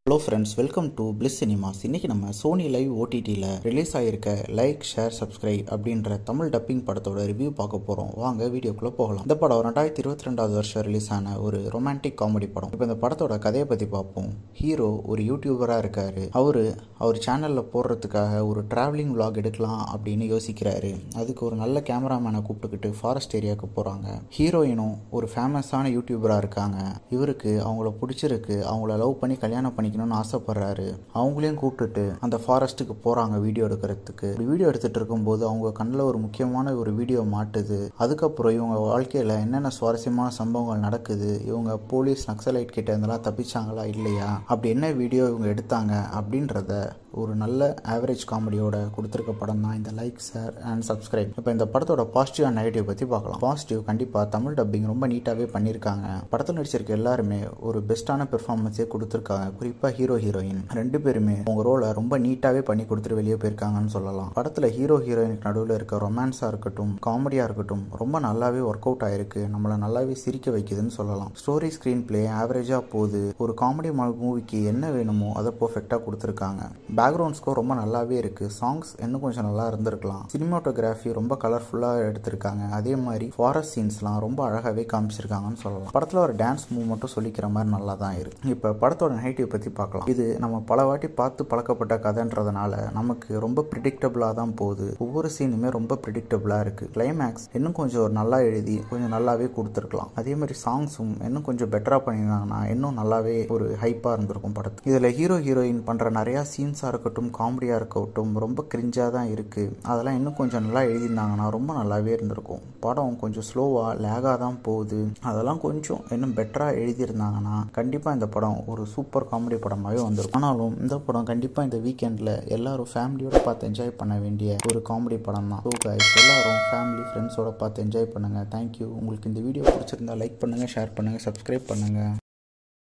hello friends welcome to Bliss cinemas இன்னைக்கு நம்ம Sony Live ஓடிடியில் ரிலீஸ் ஆகிருக்க லைக் ஷேர் சப்ஸ்கிரைப் அப்படின்ற தமிழ் டப்பிங் படத்தோட ரிவ்யூ பார்க்க போகிறோம் வாங்க வீடியோக்குள்ளே போகலாம் இந்த படம் ரெண்டாயிரத்தி இருபத்தி ரெண்டாவது வருஷம் ரிலீஸ் ஆன ஒரு ரொமான்டிக் காமெடி படம் இப்போ இந்த படத்தோட கதையை பற்றி பார்ப்போம் ஹீரோ ஒரு யூடியூபராக இருக்காரு அவரு அவர் சேனலில் போடுறதுக்காக ஒரு டிராவலிங் vlog எடுக்கலாம் அப்படின்னு யோசிக்கிறாரு அதுக்கு ஒரு நல்ல கேமராமேனை கூப்பிட்டுக்கிட்டு ஃபாரஸ்ட் ஏரியாவுக்கு போகிறாங்க ஹீரோயினும் ஒரு ஃபேமஸான யூடியூபராக இருக்காங்க இவருக்கு அவங்கள பிடிச்சிருக்கு அவங்கள லவ் பண்ணி கல்யாணம் பண்ணிக்கணும்னு ஆசைப்படுறாரு அவங்களையும் கூப்பிட்டுட்டு அந்த ஃபாரஸ்ட்டுக்கு போகிறாங்க வீடியோ எடுக்கிறதுக்கு வீடியோ எடுத்துட்டு இருக்கும்போது அவங்க கண்ணில் ஒரு முக்கியமான ஒரு வீடியோ மாட்டுது அதுக்கப்புறம் இவங்க வாழ்க்கையில் என்னென்ன சுவாரஸ்யமான சம்பவங்கள் நடக்குது இவங்க போலீஸ் நக்சலைட் கிட்ட இருந்தெல்லாம் தப்பிச்சாங்களா இல்லையா அப்படி என்ன வீடியோ இவங்க எடுத்தாங்க அப்படின்றத ஒரு நல்ல ஆவரேஜ் காமெடியோட கொடுத்துருக்க படம் தான் இந்த லைக் ஷேர் அண்ட் சப்ஸ்கிரைப் இப்போ இந்த படத்தோட பாசிட்டிவ் அண்ட் நெகட்டிவ் பற்றி பார்க்கலாம் பாசிட்டிவ் கண்டிப்பாக தமிழ் டப்பிங் ரொம்ப நீட்டாகவே பண்ணியிருக்காங்க படத்தில் நடிச்சிருக்க எல்லாருமே ஒரு பெஸ்ட்டான பெர்ஃபார்மன்ஸே கொடுத்துருக்காங்க குறிப்பாக ஹீரோ ஹீரோயின் ரெண்டு பேருமே அவங்க ரோலை ரொம்ப நீட்டாகவே பண்ணி கொடுத்துட்டு வெளியே போயிருக்காங்கன்னு சொல்லலாம் படத்தில் ஹீரோ ஹீரோயினுக்கு நடுவில் இருக்க ரொமான்ஸாக இருக்கட்டும் காமெடியாக இருக்கட்டும் ரொம்ப நல்லாவே ஒர்க் அவுட் ஆயிருக்கு நம்மளை நல்லாவே சிரிக்க வைக்குதுன்னு சொல்லலாம் ஸ்டோரி ஸ்க்ரீன் பிளே ஆவரேஜாக போகுது ஒரு காமெடி மூவிக்கு என்ன வேணுமோ அதை பர்ஃபெக்டாக கொடுத்துருக்காங்க பேக்ரவுண்ட் ஸ்கோர் ரொம்ப நல்லாவே இருக்குது சாங்ஸ் இன்னும் கொஞ்சம் நல்லா இருந்திருக்கலாம் சினிமாட்டோகிராஃபி ரொம்ப கலர்ஃபுல்லாக எடுத்திருக்காங்க அதே மாதிரி ஃபாரஸ்ட் சீன்ஸ்லாம் ரொம்ப அழகாகவே காமிச்சிருக்காங்கன்னு சொல்லலாம் படத்தில் ஒரு டான்ஸ் மூவ் மட்டும் சொல்லிக்கிற மாதிரி நல்லா தான் இருக்குது இப்போ படத்தோட நெகட்டிவ் பற்றி பார்க்கலாம் இது நம்ம பல வாட்டி பார்த்து பழக்கப்பட்ட கதைன்றதுனால நமக்கு ரொம்ப ப்ரிடிக்டபிளாக தான் போகுது ஒவ்வொரு சீனுமே ரொம்ப ப்ரிடிக்டபிளாக இருக்குது கிளைமேக்ஸ் இன்னும் கொஞ்சம் ஒரு நல்லா எழுதி கொஞ்சம் நல்லாவே கொடுத்துருக்கலாம் அதே மாதிரி சாங்ஸும் இன்னும் கொஞ்சம் பெட்டராக பண்ணியிருந்தாங்கன்னா இன்னும் நல்லாவே ஒரு ஹைப்பாக இருந்திருக்கும் படத்துக்கு இதில் ஹீரோ ஹீரோயின் பண்ணுற நிறையா சீன்ஸாக இருக்கட்டும் காமெடியாக இருக்கட்டும் ரொம்ப கிரிஞ்சாக தான் இருக்குது அதெல்லாம் இன்னும் கொஞ்சம் நல்லா எழுதியிருந்தாங்கன்னா ரொம்ப நல்லாவே இருந்திருக்கும் படம் கொஞ்சம் ஸ்லோவாக லேகாக தான் போகுது அதெல்லாம் கொஞ்சம் இன்னும் பெட்டராக எழுதியிருந்தாங்கன்னா கண்டிப்பாக இந்த படம் ஒரு சூப்பர் காமெடி படமாகவே வந்திருக்கும் ஆனாலும் இந்த படம் கண்டிப்பாக இந்த வீக்கெண்டில் எல்லாரும் ஃபேமிலியோட பார்த்து என்ஜாய் பண்ண வேண்டிய ஒரு காமெடி படம் தான் ஸோ கைஸ் எல்லாரும் ஃபேமிலி ஃப்ரெண்ட்ஸோட பார்த்து என்ஜாய் பண்ணுங்கள் தேங்க்யூ உங்களுக்கு இந்த வீடியோ பிடிச்சிருந்தா லைக் பண்ணுங்கள் ஷேர் பண்ணுங்கள் சப்ஸ்கிரைப் பண்ணுங்கள்